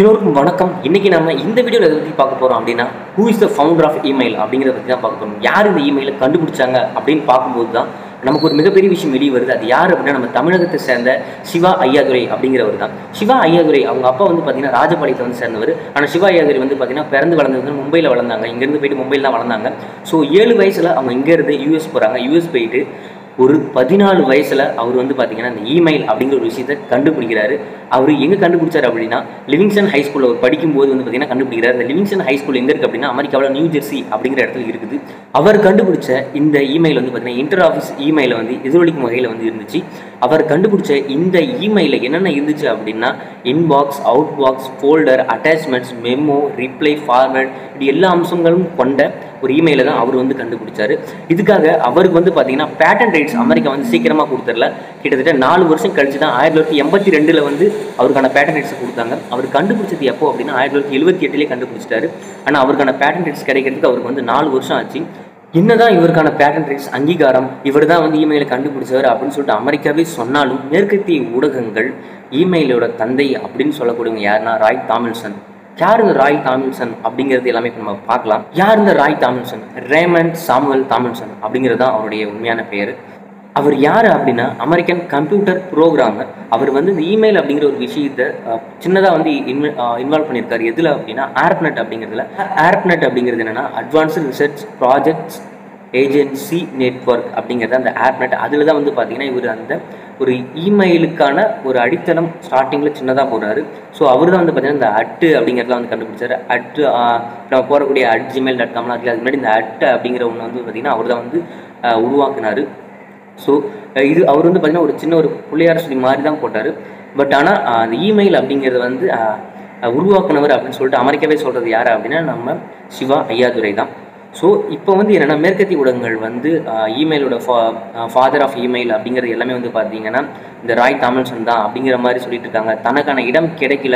எல்லோருக்கும் வணக்கம் இன்னைக்கு நம்ம இந்த வீடியோவில் எதை பற்றி பார்க்க போகிறோம் அப்படின்னா who is the founder of email அப்படிங்கிறத பற்றி தான் பார்க்க போகிறோம் யார் இந்த இமெயிலை கண்டுபிடிச்சாங்க அப்படின்னு பார்க்கும்போது தான் நமக்கு ஒரு மிகப்பெரிய விஷயம் வெளியே வருது அது யார் அப்படின்னா நம்ம தமிழகத்தை சேர்ந்த சிவா ஐயாதுரை அப்படிங்கிறவர் தான் சிவா ஐயாதுரை அவங்க அப்பா வந்து பார்த்தீங்கன்னா ராஜபாளையத்தை வந்து சேர்ந்தவர் ஆனால் சிவா ஐயாதுரை வந்து பார்த்தீங்கன்னா பிறந்து வளர்ந்தது வந்து மும்பையில் வளர்ந்தாங்க இங்கேருந்து போயிட்டு மும்பையில் தான் வளர்ந்தாங்க ஸோ ஏழு வயசில் அவங்க இங்கேருந்து யூஎஸ் போகிறாங்க யூஎஸ் போயிட்டு ஒரு பதினாலு வயசில் அவர் வந்து பார்த்தீங்கன்னா இந்த இமெயில் அப்படிங்கிற ஒரு விஷயத்தை கண்டுபிடிக்கிறாரு அவர் எங்கே கண்டுபிடிச்சார் அப்படின்னா லிவிங்ஸ்டன் ஹை ஸ்கூலில் அவர் படிக்கும்போது வந்து பார்த்தீங்கன்னா கண்டுபிடிக்கிறார் இந்த லிவிங்ஸ்டன் ஹை ஸ்கூல் எங்கே இருக்குது அப்படின்னா அமெரிக்காவில் நியூ ஜெர்சி அப்படிங்கிற இடத்துல இருக்குது அவர் கண்டுபிடிச்ச இந்த இமெயில் வந்து பார்த்தீங்கன்னா இன்டர் ஆஃபீஸ் இமெயில வந்து எதிரொலிக்கும் வகையில் வந்து இருந்துச்சு அவர் கண்டுபிடிச்ச இந்த இமெயிலில் என்னென்ன இருந்துச்சு அப்படின்னா inbox outbox folder attachments memo reply format இப்படி எல்லா அம்சங்களும் கொண்ட ஒரு இமெயிலை தான் அவர் வந்து கண்டுபிடிச்சாரு இதுக்காக அவருக்கு வந்து பார்த்தீங்கன்னா பேட்டன் ரைட்ஸ் அமெரிக்கா வந்து சீக்கிரமாக கொடுத்துடல கிட்டத்தட்ட நாலு வருஷம் கழிச்சு தான் ஆயிரத்தி தொள்ளாயிரத்தி எண்பத்தி ரெண்டில் வந்து அவருக்கான பேட்டன் ரைட்ஸ் கொடுத்தாங்க அவர் கண்டுபிடிச்சது எப்போ அப்படின்னா ஆயிரத்தி தொள்ளாயிரத்தி எழுபத்தி எட்டுலேயே கண்டுபிடிச்சிட்டாரு ஆனால் அவருக்கான பேட்டன் ரைட்ஸ் கிடைக்கிறதுக்கு அவருக்கு வந்து நாலு வருஷம் ஆச்சு என்னதான் இவருக்கான பேட்டன் ரைட்ஸ் அங்கீகாரம் இவர் தான் வந்து இமெயிலை கண்டுபிடிச்சவர் அப்படின்னு சொல்லிட்டு அமெரிக்காவே சொன்னாலும் மேற்கத்திய ஊடகங்கள் இமெயிலோட தந்தை அப்படின்னு சொல்லக்கூடியவங்க யாருன்னா ராய் தாமில்சன் யார் இந்த ராய் தாமில்சன் அப்படிங்கிறது எல்லாமே இப்போ நம்ம பார்க்கலாம் யார் இந்த Ray Tomlinson Raymond Samuel Tomlinson அப்படிங்கிறது தான் அவருடைய உண்மையான பெயர் அவர் யார் அப்படின்னா அமெரிக்கன் கம்ப்யூட்டர் ப்ரோக்ராமர் அவர் வந்து இந்த இமெயில் அப்படிங்கிற ஒரு விஷயத்தை சின்னதாக வந்து இன்வ இன்வால்வ் பண்ணியிருக்காரு எதில் அப்படின்னா ஆர்ப்நெட் அப்படிங்கிறதுல ஆர்ப்நெட் அப்படிங்கிறது என்னென்னா advanced research projects agency network அப்படிங்கிறது அந்த ஆப்நெட் அதில் தான் வந்து பார்த்தீங்கன்னா இவர் அந்த ஒரு இமெயிலுக்கான ஒரு அடித்தளம் ஸ்டார்டிங்கில் சின்னதாக போடுறாரு ஸோ அவர் தான் வந்து பார்த்தீங்கன்னா இந்த அட்டு அப்படிங்கிறதுல வந்து கண்டுபிடிச்சார் அட்டு நம்ம போடக்கூடிய அட் ஜிமெயில் டாட் காம்லாம் இருக்குல்ல அதுக்கு முன்னாடி இந்த அட்டு அப்படிங்கிற ஒன்று வந்து பார்த்தீங்கன்னா அவர் தான் வந்து உருவாக்குனார் ஸோ இது அவர் வந்து பார்த்தீங்கன்னா ஒரு சின்ன ஒரு பிள்ளையார் சொல்லி மாதிரி தான் போட்டார் பட் ஆனால் அந்த இமெயில் அப்படிங்கிறது வந்து உருவாக்குனவர் அப்படின்னு சொல்லிட்டு அமெரிக்காவே சொல்கிறது யார் அப்படின்னா நம்ம சிவா ஐயாதுரை தான் ஸோ இப்போ வந்து என்னென்னா மேற்கத்திய ஊடகங்கள் வந்து இமெயிலோட ஃபா ஃபாதர் ஆஃப் இமெயில் அப்படிங்கிறது எல்லாமே வந்து பார்த்தீங்கன்னா இந்த ராய் தாமல்சன் தான் அப்படிங்கிற மாதிரி சொல்லிட்டு இருக்காங்க தனக்கான இடம் கிடைக்கல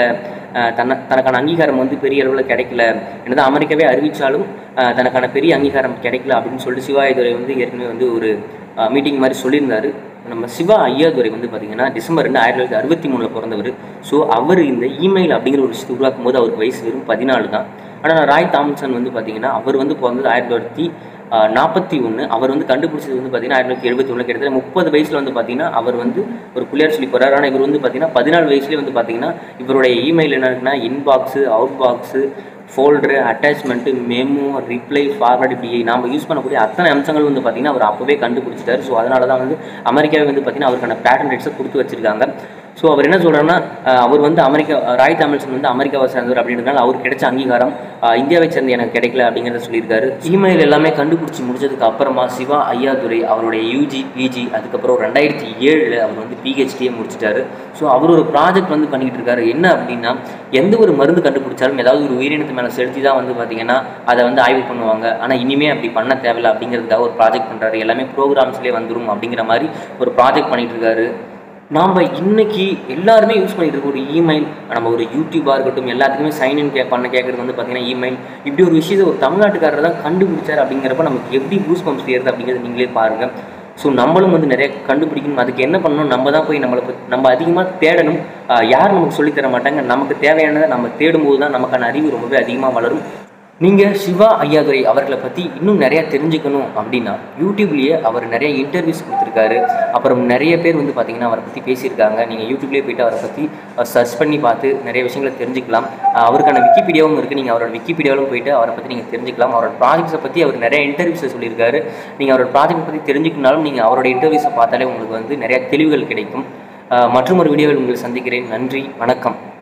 தன தனக்கான அங்கீகாரம் வந்து பெரிய அளவில் கிடைக்கல என்னதான் அமெரிக்காவே அறிவித்தாலும் தனக்கான பெரிய அங்கீகாரம் கிடைக்கல அப்படின்னு சொல்லிட்டு சிவாயுதுரை வந்து ஏற்கனவே வந்து ஒரு மீட்டிங் மாதிரி சொல்லியிருந்தாரு நம்ம சிவா ஐயாதுரை வந்து பார்த்தீங்கன்னா டிசம்பர் ரெண்டு ஆயிரத்தி தொள்ளாயிரத்தி அறுபத்தி மூணில் பிறந்தவர் ஸோ அவர் இந்த இமெயில் அப்படிங்கிற ஒரு விஷயத்தை உருவாக்கும் போது அவருக்கு வயசு வெறும் பதினாலு தான் ஆனால் ராய் தாம்சன் வந்து பார்த்தீங்கன்னா அவர் வந்து பிறந்தது ஆயிரத்தி தொள்ளாயிரத்தி நாற்பத்தி ஒன்று அவர் வந்து கண்டுபிடிச்சது வந்து பார்த்தீங்கன்னா ஆயிரத்தி தொள்ளாயிரத்தி எழுபத்தி ஒன்று கிட்டத்தட்ட முப்பது வயசில் வந்து பார்த்தீங்கன்னா அவர் வந்து ஒரு பிள்ளையார் சொல்லி போகிறார் ஆனால் இவர் வந்து பார்த்தீங்கன்னா பதினாலு வயசுலேயே வந்து பார்த்தீங்கன்னா இவருடைய இமெயில் என்ன இருக்குன்னா inbox outbox folder attachment memo reply forward இப்படி நாம் யூஸ் பண்ணக்கூடிய அத்தனை அம்சங்கள் வந்து பார்த்திங்கன்னா அவர் அப்போவே கண்டுபிடிச்சிட்டாரு ஸோ அதனால தான் வந்து அமெரிக்காவே வந்து பார்த்திங்கன்னா அவருக்கான பேட்டன் ரைட்ஸை கொடுத்து வச்சிருக்காங்க ஸோ அவர் என்ன சொல்கிறாருன்னா அவர் வந்து அமெரிக்கா ராய் தமிழ்சன் வந்து அமெரிக்காவை சேர்ந்தவர் அப்படின்றதுனால அவருக்கு கிடைச்ச அங்கீகாரம் இந்தியாவை சேர்ந்து எனக்கு கிடைக்கல அப்படிங்கிறத சொல்லியிருக்காரு இமெயில் எல்லாமே கண்டுபிடிச்சி முடிச்சதுக்கு அப்புறமா சிவா ஐயாதுரை அவருடைய யூஜி பிஜி அதுக்கப்புறம் ரெண்டாயிரத்தி ஏழில் அவர் வந்து பிஹெச்டியே முடிச்சிட்டாரு ஸோ அவர் ஒரு ப்ராஜெக்ட் வந்து பண்ணிக்கிட்டு இருக்காரு என்ன அப்படின்னா எந்த ஒரு மருந்து கண்டுபிடிச்சாலும் ஏதாவது ஒரு உயிரினத்து மேலே செலுத்தி தான் வந்து பார்த்தீங்கன்னா அதை வந்து ஆய்வு பண்ணுவாங்க ஆனால் இனிமேல் அப்படி பண்ண தேவையில்ல அப்படிங்கிறதுக்காக ஒரு ப்ராஜெக்ட் பண்ணுறாரு எல்லாமே ப்ரோக்ராம்ஸ்லேயே வந்துடும் அப்படிங்கிற மாதிரி ஒரு ப்ராஜெக்ட் பண்ணிகிட்டு இருக்காரு நாம் இன்னைக்கு எல்லாருமே யூஸ் பண்ணிட்டு இருக்க ஒரு இமெயில் நம்ம ஒரு யூடியூபாக இருக்கட்டும் எல்லாத்துக்குமே சைன்இன் கே பண்ண கேட்குறது வந்து பார்த்தீங்கன்னா இமெயில் இப்படி ஒரு விஷயத்தை ஒரு தமிழ்நாட்டுக்காரர் தான் கண்டுபிடிச்சார் அப்படிங்கிறப்ப நமக்கு எப்படி பூஸ் பம்ப்ஸ் ஏறுது அப்படிங்கிறது நீங்களே பாருங்கள் ஸோ நம்மளும் வந்து நிறைய கண்டுபிடிக்கணும் அதுக்கு என்ன பண்ணணும் நம்ம தான் போய் நம்மளை நம்ம அதிகமாக தேடணும் யார் நமக்கு சொல்லித்தர மாட்டாங்க நமக்கு தேவையானதை நம்ம தேடும்போது தான் நமக்கான அறிவு ரொம்பவே அதிகமாக வளரும் நீங்கள் சிவா ஐயாதுரை அவர்களை பற்றி இன்னும் நிறையா தெரிஞ்சுக்கணும் அப்படின்னா யூடியூப்லேயே அவர் நிறைய இன்டர்வியூஸ் கொடுத்துருக்காரு அப்புறம் நிறைய பேர் வந்து பார்த்தீங்கன்னா அவரை பற்றி பேசியிருக்காங்க நீங்கள் யூடியூப்லேயே போயிட்டு அவரை பற்றி சர்ச் பண்ணி பார்த்து நிறைய விஷயங்களை தெரிஞ்சுக்கலாம் அவருக்கான விக்கிபீடியாவும் இருக்குது நீங்கள் அவரோட விக்கிபீடியாவிலும் போயிட்டு அவரை பற்றி நீங்கள் தெரிஞ்சுக்கலாம் அவரோட ப்ராஜெக்ட்ஸை பற்றி அவர் நிறைய இன்டர்வியூஸை சொல்லியிருக்காரு நீங்கள் அவரோட ப்ராஜெக்ட் பற்றி தெரிஞ்சுக்கனாலும் நீங்கள் அவரோட இன்டர்வியூஸை பார்த்தாலே உங்களுக்கு வந்து நிறைய தெளிவுகள் கிடைக்கும் மற்றும் ஒரு வீடியோவில் உங்களை சந்திக்கிறேன் நன்றி வணக்கம்